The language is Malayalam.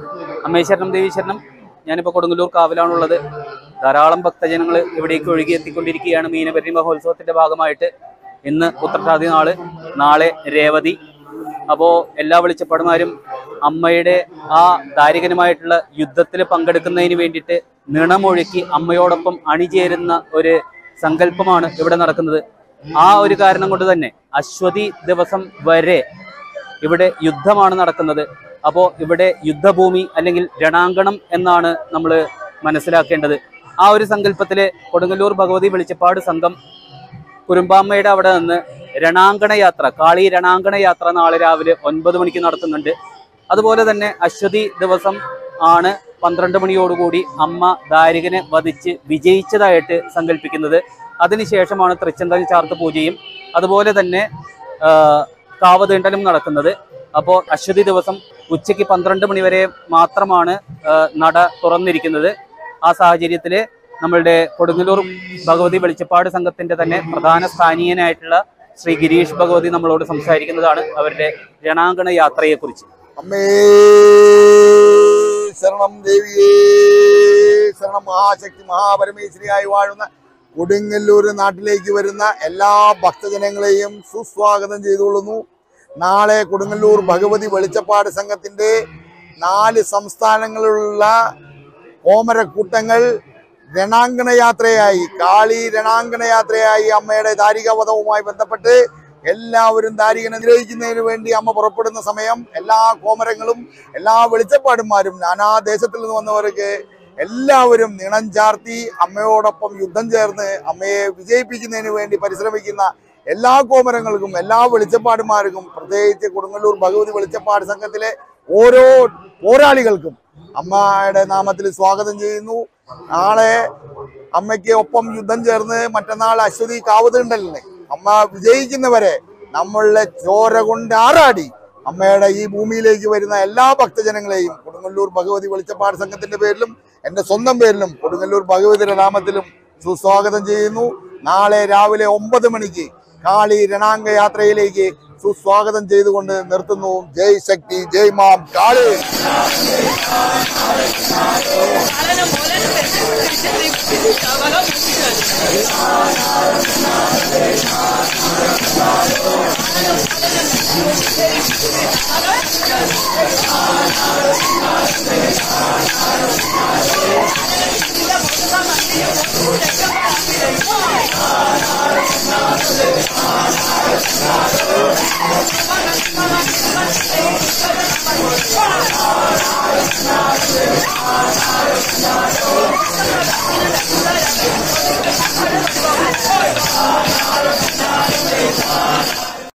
അമ്മേശ്വരണം ദേവീശ്വരണം ഞാനിപ്പോൾ കൊടുങ്ങല്ലൂർ കാവിലാണുള്ളത് ധാരാളം ഭക്തജനങ്ങൾ ഇവിടേക്ക് ഒഴുകി എത്തിക്കൊണ്ടിരിക്കുകയാണ് മീനപരി മഹോത്സവത്തിന്റെ ഭാഗമായിട്ട് ഇന്ന് ഉത്രട്ടാതി നാള് നാളെ രേവതി അപ്പോൾ എല്ലാ വെളിച്ചപ്പാടുമാരും അമ്മയുടെ ആ ദാരികനുമായിട്ടുള്ള യുദ്ധത്തിൽ പങ്കെടുക്കുന്നതിന് വേണ്ടിയിട്ട് നിണമൊഴുക്കി അമ്മയോടൊപ്പം അണിചേരുന്ന ഒരു സങ്കല്പമാണ് ഇവിടെ നടക്കുന്നത് ആ ഒരു കാരണം കൊണ്ട് തന്നെ അശ്വതി ദിവസം വരെ ഇവിടെ യുദ്ധമാണ് നടക്കുന്നത് അപ്പോൾ ഇവിടെ യുദ്ധഭൂമി അല്ലെങ്കിൽ രണാങ്കണം എന്നാണ് നമ്മൾ മനസ്സിലാക്കേണ്ടത് ആ ഒരു സങ്കല്പത്തില് കൊടുങ്ങല്ലൂർ ഭഗവതി വെളിച്ചപ്പാട് സംഘം കുരുമ്പാമ്മയുടെ അവിടെ നിന്ന് രണാങ്കണ യാത്ര കാളി രണാങ്കണ യാത്ര നാളെ രാവിലെ ഒൻപത് മണിക്ക് നടത്തുന്നുണ്ട് അതുപോലെ തന്നെ അശ്വതി ദിവസം ആണ് പന്ത്രണ്ട് മണിയോടുകൂടി അമ്മ ദാരികനെ വധിച്ച് വിജയിച്ചതായിട്ട് സങ്കല്പിക്കുന്നത് അതിനുശേഷമാണ് തൃച്ചന്തൽ ചാർത്ത് പൂജയും അതുപോലെ തന്നെ ആ, കാവ് തീണ്ടലും നടക്കുന്നത് അപ്പോൾ അശ്വതി ദിവസം ഉച്ചയ്ക്ക് പന്ത്രണ്ട് മണി വരെ മാത്രമാണ് ആ, നട തുറന്നിരിക്കുന്നത് ആ സാഹചര്യത്തിൽ നമ്മളുടെ കൊടുങ്ങല്ലൂർ ഭഗവതി വെളിച്ചപ്പാട് സംഘത്തിന്റെ തന്നെ പ്രധാന സ്ഥാനീയനായിട്ടുള്ള ശ്രീ ഗിരീഷ് ഭഗവതി നമ്മളോട് സംസാരിക്കുന്നതാണ് അവരുടെ രണാങ്കണ യാത്രയെക്കുറിച്ച് അമ്മേ ശരണം ദേവിയേ ശരണം മഹാശക്തി മഹാപരമേശ്വരിയായി വാഴുന്ന കൊടുങ്ങല്ലൂർ നാട്ടിലേക്ക് വരുന്ന എല്ലാ ഭക്തജനങ്ങളെയും സുസ്വാഗതം ചെയ്തുകൊള്ളുന്നു നാളെ കൊടുങ്ങല്ലൂർ ഭഗവതി വെളിച്ചപ്പാട് സംഘത്തിന്റെ നാല് സംസ്ഥാനങ്ങളിലുള്ള കോമരക്കൂട്ടങ്ങൾ രണാങ്കണ യാത്രയായി കാളി രണാങ്കണ യാത്രയായി അമ്മയുടെ ദാരികവധവുമായി ബന്ധപ്പെട്ട് എല്ലാവരും ദാരികനെ നിഗ്രഹിക്കുന്നതിന് വേണ്ടി അമ്മ പുറപ്പെടുന്ന സമയം എല്ലാ കോമരങ്ങളും എല്ലാ വെളിച്ചപ്പാടുമാരും നാനാദേശത്തിൽ നിന്ന് വന്നവർക്ക് എല്ലാവരും നിണം ചാർത്തി അമ്മയോടൊപ്പം യുദ്ധം ചേർന്ന് അമ്മയെ വിജയിപ്പിക്കുന്നതിന് വേണ്ടി പരിശ്രമിക്കുന്ന എല്ലാ കോമരങ്ങൾക്കും എല്ലാ വെളിച്ചപ്പാടുമാർക്കും പ്രത്യേകിച്ച് കൊടുങ്ങല്ലൂർ ഭഗവതി വെളിച്ചപ്പാട് സംഘത്തിലെ ഓരോ പോരാളികൾക്കും അമ്മയുടെ നാമത്തിൽ സ്വാഗതം ചെയ്യുന്നു നാളെ അമ്മയ്ക്ക് ഒപ്പം യുദ്ധം ചേർന്ന് മറ്റന്നാൾ അശ്വതി കാവതുണ്ടല്ലേ അമ്മ വിജയിക്കുന്നവരെ നമ്മളുടെ ചോര കൊണ്ട് ആറാടി അമ്മയുടെ ഈ ഭൂമിയിലേക്ക് വരുന്ന എല്ലാ ഭക്തജനങ്ങളെയും കൊടുങ്ങല്ലൂർ ഭഗവതി വെളിച്ചപ്പാട് സംഘത്തിന്റെ പേരിലും എന്റെ സ്വന്തം പേരിലും കൊടുങ്ങല്ലൂർ ഭഗവതിയുടെ നാമത്തിലും സുസ്വാഗതം ചെയ്യുന്നു നാളെ രാവിലെ ഒമ്പത് മണിക്ക് കാളി രണാംഗ യാത്രയിലേക്ക് സുസ്വാഗതം ചെയ്തുകൊണ്ട് നിർത്തുന്നു ജയ് ശക്തി ജയ് മാം കാളി ും